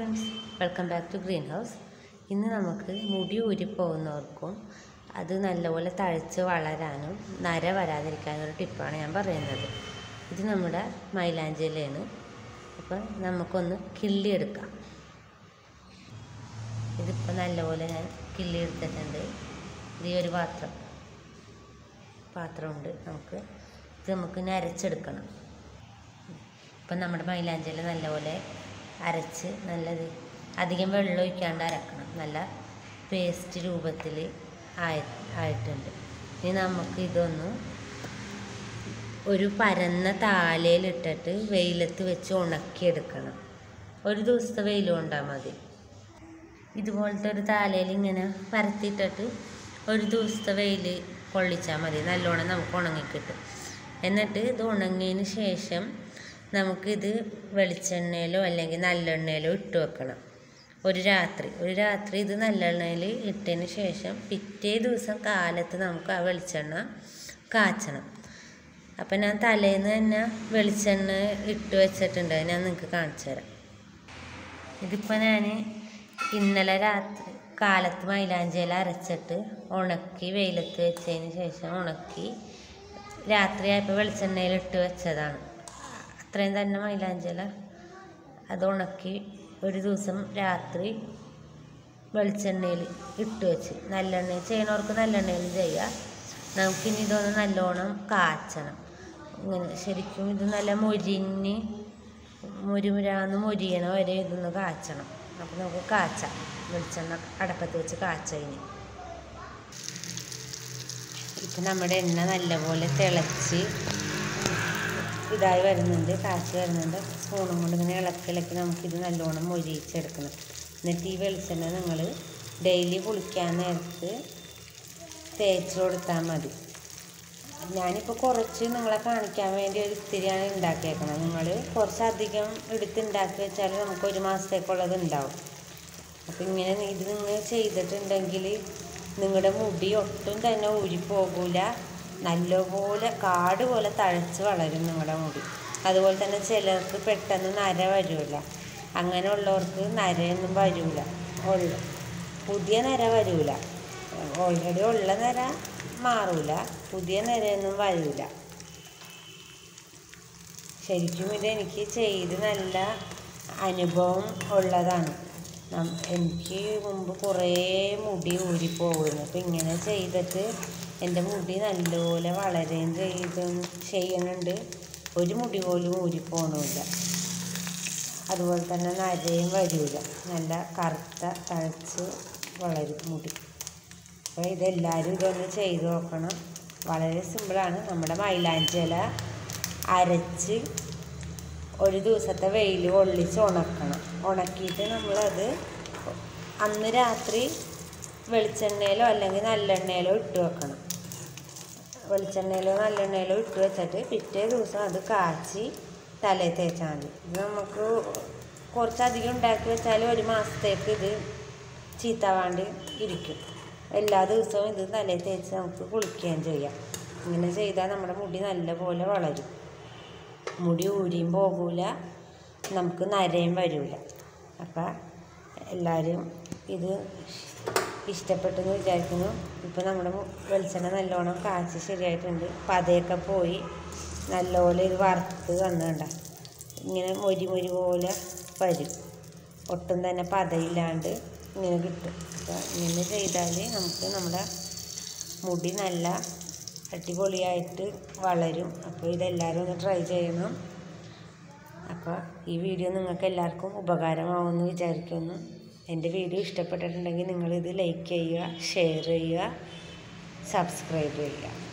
friends welcome back to green house ഇന്ന് നമുക്ക് മുടി ഊരിപ്പോകുന്നവർക്കും അത് നല്ലപോലെ തഴച്ച് വളരാനും നര വരാതിരിക്കാനും ഒരു ടിപ്പാണ് ഞാൻ പറയുന്നത് ഇത് നമ്മുടെ മൈലാഞ്ചിലയാണ് അപ്പം നമുക്കൊന്ന് കിള്ളിയെടുക്കാം ഇതിപ്പോൾ നല്ലപോലെ ഞാൻ കിള്ളി എടുത്തിട്ടുണ്ട് ഇത് ഈ ഒരു പാത്രം പാത്രമുണ്ട് നമുക്ക് ഇത് നമുക്ക് ഇനി അരച്ചെടുക്കണം ഇപ്പം നമ്മുടെ മൈലാഞ്ചില നല്ലപോലെ അരച്ച് നല്ലത് അധികം വെള്ളം ഒഴിക്കാണ്ട് അരക്കണം നല്ല പേസ്റ്റ് രൂപത്തിൽ ആയി ആയിട്ടുണ്ട് ഇനി നമുക്ക് ഇതൊന്ന് ഒരു പരന്ന താലയിലിട്ടിട്ട് വെയിലത്ത് വെച്ച് ഉണക്കിയെടുക്കണം ഒരു ദിവസത്തെ വെയിൽ കൊണ്ടാൽ മതി ഇതുപോലത്തെ ഒരു താലയിൽ ഇങ്ങനെ പരത്തിയിട്ടിട്ട് ഒരു ദിവസത്തെ വെയിൽ കൊള്ളിച്ചാൽ മതി നല്ലോണം നമുക്ക് ഉണങ്ങിക്കിട്ടും എന്നിട്ട് ഇത് ഉണങ്ങിയതിന് ശേഷം നമുക്കിത് വെളിച്ചെണ്ണയിലോ അല്ലെങ്കിൽ നല്ലെണ്ണയിലോ ഇട്ട് വെക്കണം ഒരു രാത്രി ഒരു രാത്രി ഇത് നല്ലെണ്ണയിൽ ഇട്ടതിന് ശേഷം പിറ്റേ ദിവസം കാലത്ത് നമുക്ക് ആ വെളിച്ചെണ്ണ കാച്ചണം അപ്പം ഞാൻ തലേന്ന് തന്നെ വെളിച്ചെണ്ണ ഇട്ട് വെച്ചിട്ടുണ്ട് അത് ഞാൻ നിങ്ങൾക്ക് കാണിച്ചു തരാം ഇതിപ്പോൾ ഞാൻ ഇന്നലെ രാത്രി കാലത്ത് മൈലാഞ്ചിയില അരച്ചിട്ട് ഉണക്കി വെയിലത്ത് വെച്ചതിന് ശേഷം ഉണക്കി രാത്രിയായപ്പോൾ വെളിച്ചെണ്ണയിൽ ഇട്ട് വെച്ചതാണ് അത്രയും തന്നെ മൈലാഞ്ചില അത് ഉണക്കി ഒരു ദിവസം രാത്രി വെളിച്ചെണ്ണയിൽ ഇട്ട് വെച്ച് നല്ലെണ്ണയിൽ ചെയ്യണവർക്ക് നല്ലെണ്ണയിൽ ചെയ്യാം നമുക്കിനി ഇതൊന്ന് നല്ലോണം കാച്ചണം ഇങ്ങനെ ശരിക്കും ഇത് നല്ല മൊരിഞ്ഞ് മുരുമുരാന്ന് മൊരിയണ വരെ ഇതൊന്ന് കാച്ചണം അപ്പോൾ നമുക്ക് കാച്ചാം വെളിച്ചെണ്ണ അടപ്പത്ത് വെച്ച് കാച്ചതിന് ഇപ്പം നമ്മുടെ എണ്ണ നല്ലപോലെ തിളച്ച് ഇതായി വരുന്നുണ്ട് കാച്ചി വരുന്നുണ്ട് സ്പൂണും കൊണ്ട് ഇങ്ങനെ ഇളക്കി ഇളക്കി നമുക്കിത് നല്ലോണം മൊരിയിച്ചെടുക്കണം എന്നിട്ട് ഈ വെളിച്ചെണ്ണ നിങ്ങൾ ഡെയിലി കുളിക്കാൻ നേരത്ത് തേച്ച് കൊടുത്താൽ മതി ഞാനിപ്പോൾ കുറച്ച് നിങ്ങളെ കാണിക്കാൻ വേണ്ടി ഒരു ഇത്തിരിയാണ് ഉണ്ടാക്കിയേക്കണം നിങ്ങൾ കുറച്ചധികം എടുത്ത് ഉണ്ടാക്കി വെച്ചാൽ നമുക്ക് ഒരു മാസത്തേക്കുള്ളത് ഉണ്ടാവും അപ്പോൾ ഇങ്ങനെ ഇത് നിങ്ങൾ ചെയ്തിട്ടുണ്ടെങ്കിൽ നിങ്ങളുടെ മുടി ഒട്ടും തന്നെ ഊരിപ്പോകില്ല നല്ലപോലെ കാട് പോലെ തഴച്ച് വളരും നിങ്ങളുടെ മുടി അതുപോലെ തന്നെ ചിലർക്ക് പെട്ടെന്ന് നര വരില്ല അങ്ങനെയുള്ളവർക്ക് നരയൊന്നും വരില്ല ഉള്ള പുതിയ നര വരില്ല ഓൾറെഡി ഉള്ള നര മാറൂല പുതിയ നിരയൊന്നും വരില്ല ശരിക്കും ഇതെനിക്ക് ചെയ്ത് നല്ല അനുഭവം ഉള്ളതാണ് എനിക്ക് മുമ്പ് കുറേ മുടി ഊരിപ്പോകുന്നു അപ്പം ഇങ്ങനെ ചെയ്തിട്ട് എൻ്റെ മുടി നല്ലപോലെ വളരുകയും ചെയ്ത് ചെയ്യുന്നുണ്ട് ഒരു മുടി പോലും ഊരിപ്പോകണമില്ല അതുപോലെ തന്നെ നരയും വരില്ല നല്ല കറുത്ത തഴച്ച് വളരും മുടി അപ്പോൾ ഇതെല്ലാവരും ഇതൊന്ന് ചെയ്ത് നോക്കണം വളരെ സിമ്പിളാണ് നമ്മുടെ മൈലാഞ്ചില അരച്ച് ഒരു ദിവസത്തെ വെയിൽ കൊള്ളിച്ച് ഉണക്കണം ഉണക്കിയിട്ട് നമ്മളത് അന്ന് രാത്രി വെളിച്ചെണ്ണയിലോ അല്ലെങ്കിൽ നല്ലെണ്ണയിലോ ഇട്ട് വെക്കണം വെളിച്ചെണ്ണയിലോ നല്ലെണ്ണയിലോ ഇട്ട് വെച്ചിട്ട് പിറ്റേ ദിവസം അത് കാച്ചി തലയിൽ തേച്ചാൽ മതി ഇത് നമുക്ക് കുറച്ചധികം ഉണ്ടാക്കി വെച്ചാൽ ഒരു മാസത്തേക്ക് ഇത് ചീത്താവാണ്ട് ഇരിക്കും എല്ലാ ദിവസവും ഇത് തലയിൽ തേച്ച് നമുക്ക് കുളിക്കുകയും ചെയ്യാം ഇങ്ങനെ ചെയ്താൽ നമ്മുടെ മുടി നല്ലപോലെ വളരും മുടി ഊരിയും പോകൂല നമുക്ക് നരയും വരില്ല അപ്പം എല്ലാവരും ഇത് ഇഷ്ടപ്പെട്ടെന്ന് വിചാരിക്കുന്നു ഇപ്പം നമ്മുടെ വെളിച്ചെണ്ണ നല്ലോണം കാച്ചി ശരിയായിട്ടുണ്ട് പതയൊക്കെ പോയി നല്ലപോലെ ഇത് വറുത്ത് വന്നുണ്ട ഇങ്ങനെ മൊരി മൊരി പോലെ വരും ഒട്ടും തന്നെ പതയില്ലാണ്ട് ഇങ്ങനെ കിട്ടും അപ്പോൾ ഇങ്ങനെ ചെയ്താൽ നമുക്ക് നമ്മുടെ മുടി നല്ല അടിപൊളിയായിട്ട് വളരും അപ്പോൾ ഇതെല്ലാവരും ഒന്ന് ട്രൈ ചെയ്യണം അപ്പോൾ ഈ വീഡിയോ നിങ്ങൾക്ക് എല്ലാവർക്കും ഉപകാരമാവുമെന്ന് വിചാരിക്കുന്നു എൻ്റെ വീഡിയോ ഇഷ്ടപ്പെട്ടിട്ടുണ്ടെങ്കിൽ നിങ്ങളിത് ലൈക്ക് ചെയ്യുക ഷെയർ ചെയ്യുക സബ്സ്ക്രൈബ് ചെയ്യുക